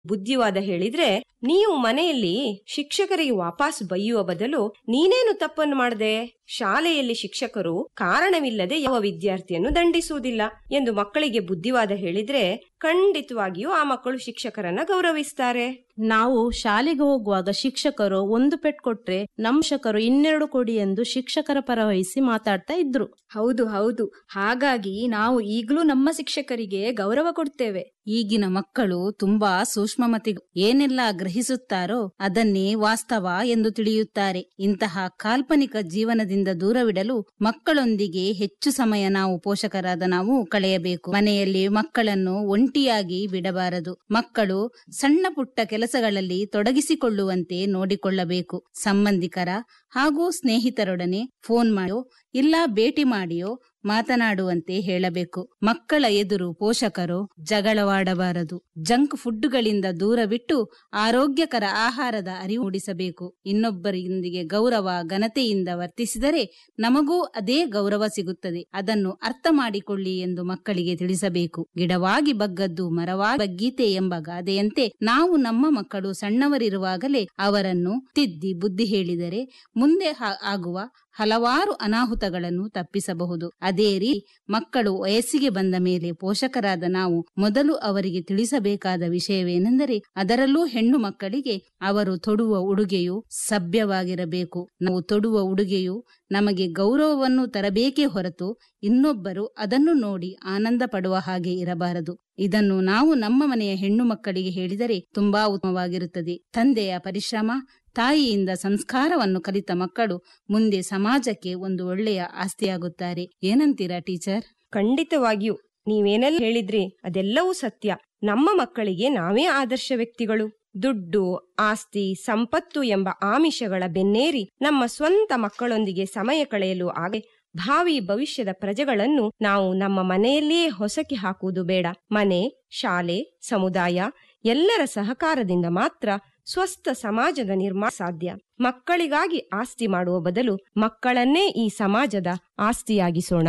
ಬುದ್ಧಿವಾದ ಹೇಳಿದ್ರೆ ನೀವು ಮನೆಯಲ್ಲಿ ಶಿಕ್ಷಕರಿಗೆ ವಾಪಸ್ ಬೈಯುವ ಬದಲು ನೀನೇನು ತಪ್ಪನ್ನು ಮಾಡದೆ ಶಾಲೆಯಲ್ಲಿ ಶಿಕ್ಷಕರು ಕಾರಣವಿಲ್ಲದೆ ಯಾವ ವಿದ್ಯಾರ್ಥಿಯನ್ನು ದಂಡಿಸುವುದಿಲ್ಲ ಎಂದು ಮಕ್ಕಳಿಗೆ ಬುದ್ಧಿವಾದ ಹೇಳಿದ್ರೆ ಖಂಡಿತವಾಗಿಯೂ ಆ ಮಕ್ಕಳು ಶಿಕ್ಷಕರನ್ನ ಗೌರವಿಸ್ತಾರೆ ನಾವು ಶಾಲೆಗೆ ಹೋಗುವಾಗ ಶಿಕ್ಷಕರು ಒಂದು ಪೆಟ್ ಕೊಟ್ರೆ ನಮ್ ಶಿಕ್ಷಕರು ಇನ್ನೆರಡು ಕೊಡಿ ಎಂದು ಶಿಕ್ಷಕರ ಪರವಹಿಸಿ ಮಾತಾಡ್ತಾ ಇದ್ರು ಹೌದು ಹೌದು ಹಾಗಾಗಿ ನಾವು ಈಗಲೂ ನಮ್ಮ ಶಿಕ್ಷಕರಿಗೆ ಗೌರವ ಕೊಡ್ತೇವೆ ಈಗಿನ ಮಕ್ಕಳು ತುಂಬಾ ಸೂಕ್ಷ್ಮಮತಿ ಏನೆಲ್ಲ ಗ್ರಹಿಸುತ್ತಾರೋ ಅದನ್ನೇ ವಾಸ್ತವ ಎಂದು ತಿಳಿಯುತ್ತಾರೆ ಇಂತಹ ಕಾಲ್ಪನಿಕ ಜೀವನದಿಂದ ದೂರವಿಡಲು ಮಕ್ಕಳೊಂದಿಗೆ ಹೆಚ್ಚು ಸಮಯ ನಾವು ಪೋಷಕರಾದ ನಾವು ಕಳೆಯಬೇಕು ಮನೆಯಲ್ಲಿ ಮಕ್ಕಳನ್ನು ಒಂಟಿಯಾಗಿ ಬಿಡಬಾರದು ಮಕ್ಕಳು ಸಣ್ಣ ಪುಟ್ಟ ಕೆಲಸಗಳಲ್ಲಿ ತೊಡಗಿಸಿಕೊಳ್ಳುವಂತೆ ನೋಡಿಕೊಳ್ಳಬೇಕು ಸಂಬಂಧಿಕರ ಹಾಗೂ ಸ್ನೇಹಿತರೊಡನೆ ಫೋನ್ ಮಾಡಿಯೋ ಇಲ್ಲ ಭೇಟಿ ಮಾಡಿಯೋ ಮಾತನಾಡುವಂತೆ ಹೇಳಬೇಕು ಮಕ್ಕಳ ಎದುರು ಪೋಷಕರು ಜಗಳವಾಡಬಾರದು ಜಂಕ್ ಫುಡ್ಗಳಿಂದ ದೂರವಿಟ್ಟು ಆರೋಗ್ಯಕರ ಆಹಾರದ ಅರಿವು ಮೂಡಿಸಬೇಕು ಇನ್ನೊಬ್ಬರೊಂದಿಗೆ ಗೌರವ ಘನತೆಯಿಂದ ವರ್ತಿಸಿದರೆ ನಮಗೂ ಅದೇ ಗೌರವ ಸಿಗುತ್ತದೆ ಅದನ್ನು ಅರ್ಥ ಮಾಡಿಕೊಳ್ಳಿ ಎಂದು ಮಕ್ಕಳಿಗೆ ತಿಳಿಸಬೇಕು ಗಿಡವಾಗಿ ಬಗ್ಗದ್ದು ಮರವಾಗಿ ಬಗ್ಗೀತೆ ಎಂಬ ಗಾದೆಯಂತೆ ನಾವು ನಮ್ಮ ಮಕ್ಕಳು ಸಣ್ಣವರಿರುವಾಗಲೇ ಅವರನ್ನು ತಿದ್ದಿ ಬುದ್ಧಿ ಹೇಳಿದರೆ ಮುಂದೆ ಹಾ- ಆಗುವ ಹಲವಾರು ಅನಾಹುತಗಳನ್ನು ತಪ್ಪಿಸಬಹುದು ಅದೇ ರೀತಿ ಮಕ್ಕಳು ವಯಸ್ಸಿಗೆ ಬಂದ ಮೇಲೆ ಪೋಷಕರಾದ ನಾವು ಮೊದಲು ಅವರಿಗೆ ತಿಳಿಸಬೇಕಾದ ವಿಷಯವೇನೆಂದರೆ ಅದರಲ್ಲೂ ಹೆಣ್ಣು ಮಕ್ಕಳಿಗೆ ಅವರು ತೊಡುವ ಉಡುಗೆಯು ಸಭ್ಯವಾಗಿರಬೇಕು ನಾವು ತೊಡುವ ಉಡುಗೆಯು ನಮಗೆ ಗೌರವವನ್ನು ತರಬೇಕೇ ಹೊರತು ಇನ್ನೊಬ್ಬರು ಅದನ್ನು ನೋಡಿ ಆನಂದ ಪಡುವ ಹಾಗೆ ಇರಬಾರದು ಇದನ್ನು ನಾವು ನಮ್ಮ ಮನೆಯ ಹೆಣ್ಣು ಮಕ್ಕಳಿಗೆ ಹೇಳಿದರೆ ತುಂಬಾ ಉತ್ತಮವಾಗಿರುತ್ತದೆ ತಂದೆಯ ಪರಿಶ್ರಮ ತಾಯಿಯಿಂದ ಸಂಸ್ಕಾರವನ್ನು ಕಲಿತ ಮಕ್ಕಳು ಮುಂದೆ ಸಮಾಜಕ್ಕೆ ಒಂದು ಒಳ್ಳೆಯ ಆಸ್ತಿಯಾಗುತ್ತಾರೆ ಏನಂತೀರಾ ಟೀಚರ್ ಖಂಡಿತವಾಗಿಯೂ ನೀವೇನೆಲ್ಲ ಹೇಳಿದ್ರಿ ಅದೆಲ್ಲವೂ ಸತ್ಯ ನಮ್ಮ ಮಕ್ಕಳಿಗೆ ನಾವೇ ಆದರ್ಶ ವ್ಯಕ್ತಿಗಳು ದುಡ್ಡು ಆಸ್ತಿ ಸಂಪತ್ತು ಎಂಬ ಆಮಿಷಗಳ ಬೆನ್ನೇರಿ ನಮ್ಮ ಸ್ವಂತ ಮಕ್ಕಳೊಂದಿಗೆ ಸಮಯ ಕಳೆಯಲು ಆಗೆ ಭಾವಿ ಭವಿಷ್ಯದ ಪ್ರಜೆಗಳನ್ನು ನಾವು ನಮ್ಮ ಮನೆಯಲ್ಲಿಯೇ ಹೊಸಕಿ ಹಾಕುವುದು ಬೇಡ ಮನೆ ಶಾಲೆ ಸಮುದಾಯ ಎಲ್ಲರ ಸಹಕಾರದಿಂದ ಮಾತ್ರ ಸ್ವಸ್ಥ ಸಮಾಜದ ನಿರ್ಮಾಣ ಸಾಧ್ಯ ಮಕ್ಕಳಿಗಾಗಿ ಆಸ್ತಿ ಮಾಡುವ ಬದಲು ಮಕ್ಕಳನ್ನೇ ಈ ಸಮಾಜದ ಆಸ್ತಿಯಾಗಿಸೋಣ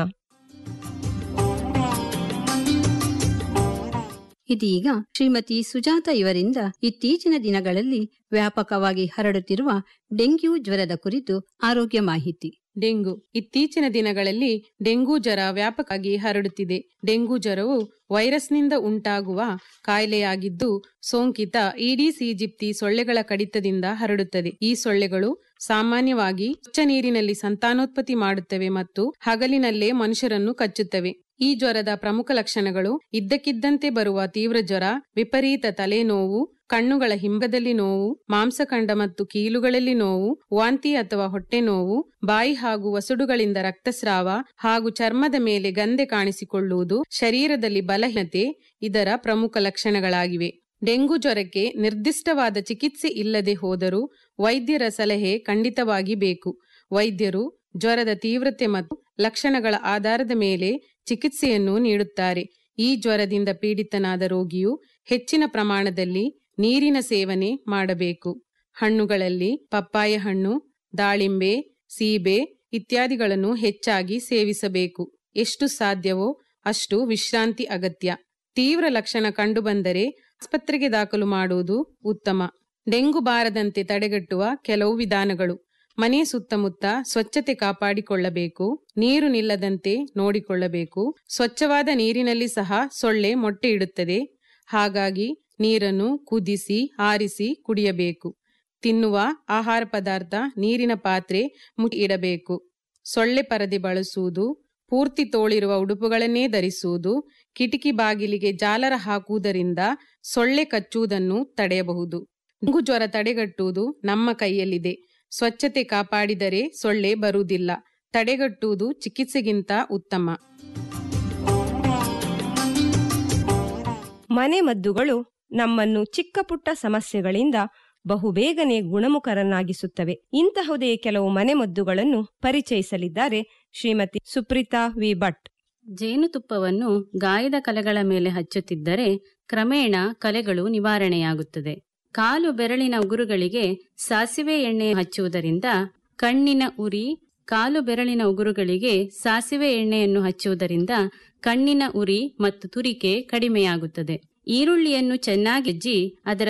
ಇದೀಗ ಶ್ರೀಮತಿ ಸುಜಾತ ಇವರಿಂದ ಇತ್ತೀಚಿನ ದಿನಗಳಲ್ಲಿ ವ್ಯಾಪಕವಾಗಿ ಹರಡುತ್ತಿರುವ ಡೆಂಗ್ಯೂ ಜ್ವರದ ಕುರಿತು ಆರೋಗ್ಯ ಮಾಹಿತಿ ಡೆಂಗು ಇತ್ತೀಚಿನ ದಿನಗಳಲ್ಲಿ ಡೆಂಗು ಜ್ವರ ವ್ಯಾಪಕವಾಗಿ ಹರಡುತ್ತಿದೆ ಡೆಂಗು ಜ್ವರವು ವೈರಸ್ನಿಂದ ಉಂಟಾಗುವ ಕಾಯಿಲೆಯಾಗಿದ್ದು ಸೋಂಕಿತ ಈಡೀಸ್ ಈಜಿಪ್ತಿ ಸೊಳ್ಳೆಗಳ ಕಡಿತದಿಂದ ಹರಡುತ್ತದೆ ಈ ಸೊಳ್ಳೆಗಳು ಸಾಮಾನ್ಯವಾಗಿ ಸ್ವಚ್ಛ ನೀರಿನಲ್ಲಿ ಸಂತಾನೋತ್ಪತ್ತಿ ಮಾಡುತ್ತವೆ ಮತ್ತು ಹಗಲಿನಲ್ಲೇ ಮನುಷ್ಯರನ್ನು ಕಚ್ಚುತ್ತವೆ ಈ ಜ್ವರದ ಪ್ರಮುಖ ಲಕ್ಷಣಗಳು ಇದ್ದಕ್ಕಿದ್ದಂತೆ ಬರುವ ತೀವ್ರ ಜ್ವರ ವಿಪರೀತ ತಲೆನೋವು ಕಣ್ಣುಗಳ ಹಿಂಬದಲ್ಲಿ ನೋವು ಮಾಂಸಖಂಡ ಮತ್ತು ಕೀಲುಗಳಲ್ಲಿ ನೋವು ವಾಂತಿ ಅಥವಾ ಹೊಟ್ಟೆ ನೋವು ಬಾಯಿ ಹಾಗೂ ವಸುಡುಗಳಿಂದ ರಕ್ತಸ್ರಾವ ಹಾಗೂ ಚರ್ಮದ ಮೇಲೆ ಗಂದೆ ಕಾಣಿಸಿಕೊಳ್ಳುವುದು ಶರೀರದಲ್ಲಿ ಬಲಹೀನತೆ ಇದರ ಪ್ರಮುಖ ಲಕ್ಷಣಗಳಾಗಿವೆ ಡೆಂಗು ಜ್ವರಕ್ಕೆ ನಿರ್ದಿಷ್ಟವಾದ ಚಿಕಿತ್ಸೆ ಇಲ್ಲದೆ ಹೋದರೂ ವೈದ್ಯರ ಸಲಹೆ ಖಂಡಿತವಾಗಿ ಬೇಕು ವೈದ್ಯರು ಜ್ವರದ ತೀವ್ರತೆ ಮತ್ತು ಲಕ್ಷಣಗಳ ಆಧಾರದ ಮೇಲೆ ಚಿಕಿತ್ಸೆಯನ್ನು ನೀಡುತ್ತಾರೆ ಈ ಜ್ವರದಿಂದ ಪೀಡಿತನಾದ ರೋಗಿಯು ಹೆಚ್ಚಿನ ಪ್ರಮಾಣದಲ್ಲಿ ನೀರಿನ ಸೇವನೆ ಮಾಡಬೇಕು ಹಣ್ಣುಗಳಲ್ಲಿ ಪಪ್ಪಾಯ ಹಣ್ಣು ದಾಳಿಂಬೆ ಸೀಬೆ ಇತ್ಯಾದಿಗಳನ್ನು ಹೆಚ್ಚಾಗಿ ಸೇವಿಸಬೇಕು ಎಷ್ಟು ಸಾಧ್ಯವೋ ಅಷ್ಟು ವಿಶ್ರಾಂತಿ ಅಗತ್ಯ ತೀವ್ರ ಲಕ್ಷಣ ಕಂಡುಬಂದರೆ ಆಸ್ಪತ್ರೆಗೆ ದಾಖಲು ಮಾಡುವುದು ಉತ್ತಮ ಡೆಂಗು ಬಾರದಂತೆ ತಡೆಗಟ್ಟುವ ಕೆಲವು ವಿಧಾನಗಳು ಮನೆ ಸುತ್ತಮುತ್ತ ಸ್ವಚ್ಛತೆ ಕಾಪಾಡಿಕೊಳ್ಳಬೇಕು ನೀರು ನಿಲ್ಲದಂತೆ ನೋಡಿಕೊಳ್ಳಬೇಕು ಸ್ವಚ್ಛವಾದ ನೀರಿನಲ್ಲಿ ಸಹ ಸೊಳ್ಳೆ ಮೊಟ್ಟೆ ಇಡುತ್ತದೆ ಹಾಗಾಗಿ ನೀರನ್ನು ಕುದಿಸಿ ಆರಿಸಿ ಕುಡಿಯಬೇಕು ತಿನ್ನುವ ಆಹಾರ ಪದಾರ್ಥ ನೀರಿನ ಪಾತ್ರೆ ಮುಚ್ಚಿ ಇಡಬೇಕು ಸೊಳ್ಳೆ ಪರದೆ ಬಳಸುವುದು ಪೂರ್ತಿ ತೋಳಿರುವ ಉಡುಪುಗಳನ್ನೇ ಧರಿಸುವುದು ಕಿಟಕಿ ಬಾಗಿಲಿಗೆ ಜಾಲರ ಹಾಕುವುದರಿಂದ ಸೊಳ್ಳೆ ಕಚ್ಚುವುದನ್ನು ತಡೆಯಬಹುದು ಡೆಂಗು ಜ್ವರ ತಡೆಗಟ್ಟುವುದು ನಮ್ಮ ಕೈಯಲ್ಲಿದೆ ಸ್ವಚ್ಛತೆ ಕಾಪಾಡಿದರೆ ಸೊಳ್ಳೆ ಬರುವುದಿಲ್ಲ ತಡೆಗಟ್ಟುವುದು ಚಿಕಿತ್ಸೆಗಿಂತ ಉತ್ತಮ ಮನೆ ಮದ್ದುಗಳು ನಮ್ಮನ್ನು ಚಿಕ್ಕ ಪುಟ್ಟ ಸಮಸ್ಯೆಗಳಿಂದ ಬಹುಬೇಗನೆ ಗುಣಮುಖರನ್ನಾಗಿಸುತ್ತವೆ ಇಂತಹುದೇ ಕೆಲವು ಮನೆಮದ್ದುಗಳನ್ನು ಪರಿಚಯಿಸಲಿದ್ದಾರೆ ಶ್ರೀಮತಿ ಸುಪ್ರೀತಾ ವಿ ಭಟ್ ಜೇನುತುಪ್ಪವನ್ನು ಗಾಯದ ಕಲೆಗಳ ಮೇಲೆ ಹಚ್ಚುತ್ತಿದ್ದರೆ ಕ್ರಮೇಣ ಕಲೆಗಳು ನಿವಾರಣೆಯಾಗುತ್ತದೆ ಕಾಲು ಬೆರಳಿನ ಉಗುರುಗಳಿಗೆ ಸಾಸಿವೆ ಎಣ್ಣೆ ಹಚ್ಚುವುದರಿಂದ ಕಣ್ಣಿನ ಉರಿ ಕಾಲು ಬೆರಳಿನ ಉಗುರುಗಳಿಗೆ ಸಾಸಿವೆ ಎಣ್ಣೆಯನ್ನು ಹಚ್ಚುವುದರಿಂದ ಕಣ್ಣಿನ ಉರಿ ಮತ್ತು ತುರಿಕೆ ಕಡಿಮೆಯಾಗುತ್ತದೆ ಈರುಳ್ಳಿಯನ್ನು ಚೆನ್ನಾಗಿ ಅಜ್ಜಿ ಅದರ